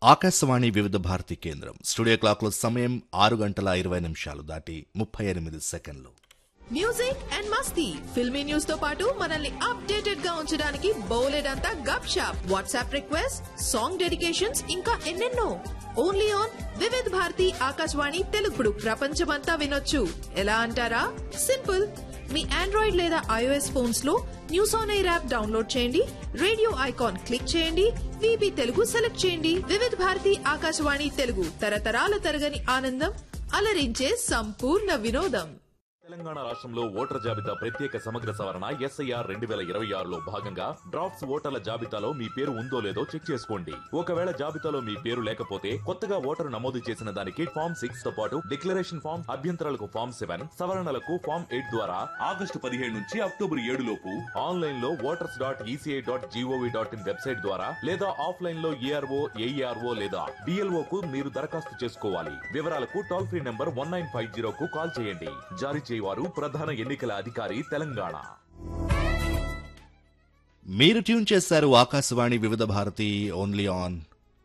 ఆకాశవాణి వివిధ భారతి కేంద్రం స్టూడియో క్లాక్లో సమయం ఆరు గంటల ఇరవై నిమిషాలు దాటి ముప్పై ఎనిమిది సెకండ్లు మ్యూజిక్ అండ్ మస్తీ ఫిల్మీ న్యూస్ తో పాటు మనల్ని అప్డేటెడ్ గా ఉంచడానికి బౌలెడంతా Gup Shup WhatsApp request song dedications ఇంకా ఎన్నెన్నో ఓన్లీ ఆన్ వివిధ్ భారతి ఆకాశవాణి తెలుగుడు ప్రపంచమంతా వినొచ్చు ఎలా అంటారా సింపుల్ మీ ఆండ్రాయిడ్ లేదా ఐఓఎస్ ఫోన్స్ లో News On AIR app download చేయండి రేడియో ఐకాన్ క్లిక్ చేయండి విబి తెలుగు సెలెక్ట్ చేయండి వివిధ భారతి ఆకాశవాణి తెలుగు తరతరాల తరగని ఆనందం అలరించే సంపూర్ణ వినోదం తెలంగాణ రాష్ట్రంలో ఓటర్ జాబితా ప్రత్యేక సమగ్ర సవరణ ఎస్ఐఆర్ రెండు వేల ఇరవై ఆరులో భాగంగా డ్రాఫ్ట్స్ ఓటర్ల జాబితాలో మీ పేరు ఉందో లేదో చెక్ చేసుకోండి ఒకవేళ జాబితాలో మీ పేరు లేకపోతే కొత్తగా ఓటరు నమోదు చేసిన దానికి ఫామ్ సిక్స్ తో పాటు డిక్లరేషన్ ఫామ్ అభ్యంతరాలకు ఫామ్ సెవెన్ సవరణలకు ఫామ్ ఎయిట్ ద్వారా ఆగస్టు పదిహేడు నుంచి అక్టోబర్ ఏడు లోపు ఆన్లైన్ లో voters dot ECI dot GOV dot in website ద్వారా లేదా ఆఫ్లైన్ లో ఏఆర్ఓ ఏఈఆర్ఓ లేదా డిఎల్ఓ కు మీరు దరఖాస్తు చేసుకోవాలి వివరాలకు toll free number one nine five zero కు కాల్ చేయండి జారీ చేయవారు ప్రధాన ఎన్నికల అధికారి తెలంగాణ మీరు ట్యూన్ చేశారు Akashvani Vividh Bharati only on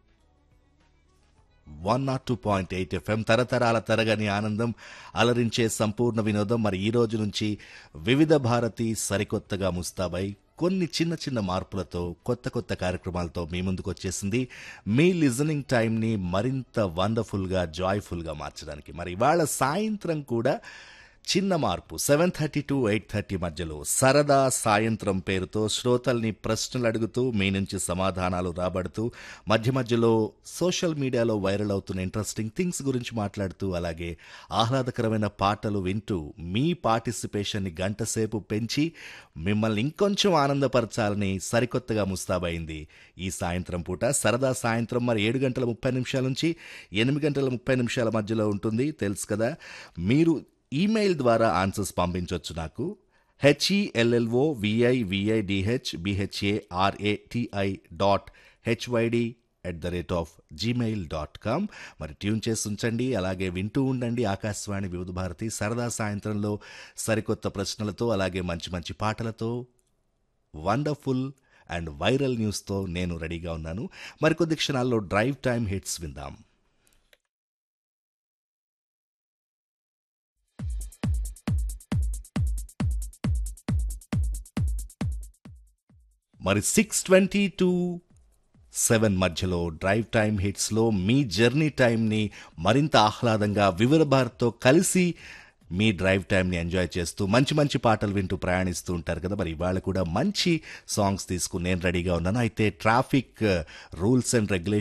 one nought two point eight FM తరతరాల తరగని ఆనందం అలరించే సంపూర్ణ వినోదం మరి ఈ రోజు నుంచి వివిధ భారతి సరికొత్తగా ముస్తాబై కొన్ని చిన్న చిన్న మార్పులతో కొత్త కొత్త కార్యక్రమాలతో మీ ముందుకు వచ్చేసింది మీ లిజనింగ్ టైంని మరింత వండర్ఫుల్గా జాయ్ఫుల్గా మార్చడానికి మరి ఇవాళ సాయంత్రం కూడా చిన్న మార్పు seven thirty to eight thirty మధ్యలో సరదా సాయంత్రం పేరుతో శ్రోతల్ని ప్రశ్నలు అడుగుతూ మీ నుంచి సమాధానాలు రాబడుతూ మధ్య మధ్యలో సోషల్ మీడియాలో వైరల్ అవుతున్న ఇంట్రెస్టింగ్ థింగ్స్ గురించి మాట్లాడుతూ అలాగే ఆహ్లాదకరమైన పాటలు వింటూ మీ పార్టిసిపేషన్ని గంటసేపు పెంచి మిమ్మల్ని ఇంకొంచెం ఆనందపరచాలని సరికొత్తగా ముస్తాబైంది ఈ సాయంత్రం పూట సరదా సాయంత్రం మరి ఏడు గంటల ముప్పై నిమిషాల నుంచి ఎనిమిది గంటల ముప్పై నిమిషాల మధ్యలో ఉంటుంది తెలుసు కదా మీరు ఈమెయిల్ ద్వారా ఆన్సర్స్ పంపించవచ్చు నాకు HELLO VI VIDH BHARATI dot HYD at the rate of Gmail dot com మరి ట్యూన్ చేసి ఉంచండి అలాగే వింటూ ఉండండి ఆకాశవాణి వివిధ భారతి సరదా సాయంత్రంలో సరికొత్త ప్రశ్నలతో అలాగే మంచి మంచి పాటలతో వండర్ఫుల్ అండ్ వైరల్ న్యూస్తో నేను రెడీగా ఉన్నాను మరికొద్ది క్షణాల్లో డ్రైవ్ టైం హిట్స్ విందాం మరి సిక్స్ ట్వంటీ టూ సెవెన్ మధ్యలో డ్రైవ్ టైం హిట్స్లో మీ జర్నీ టైంని మరింత ఆహ్లాదంగా వివిధ భారత్తో కలిసి మీ డ్రైవ్ టైంని ఎంజాయ్ చేస్తూ మంచి మంచి పాటలు వింటూ ప్రయాణిస్తూ ఉంటారు కదా మరి ఇవాళ కూడా మంచి సాంగ్స్ తీసుకుని నేను రెడీగా ఉన్నాను అయితే ట్రాఫిక్ రూల్స్ అండ్ రెగ్యులేషన్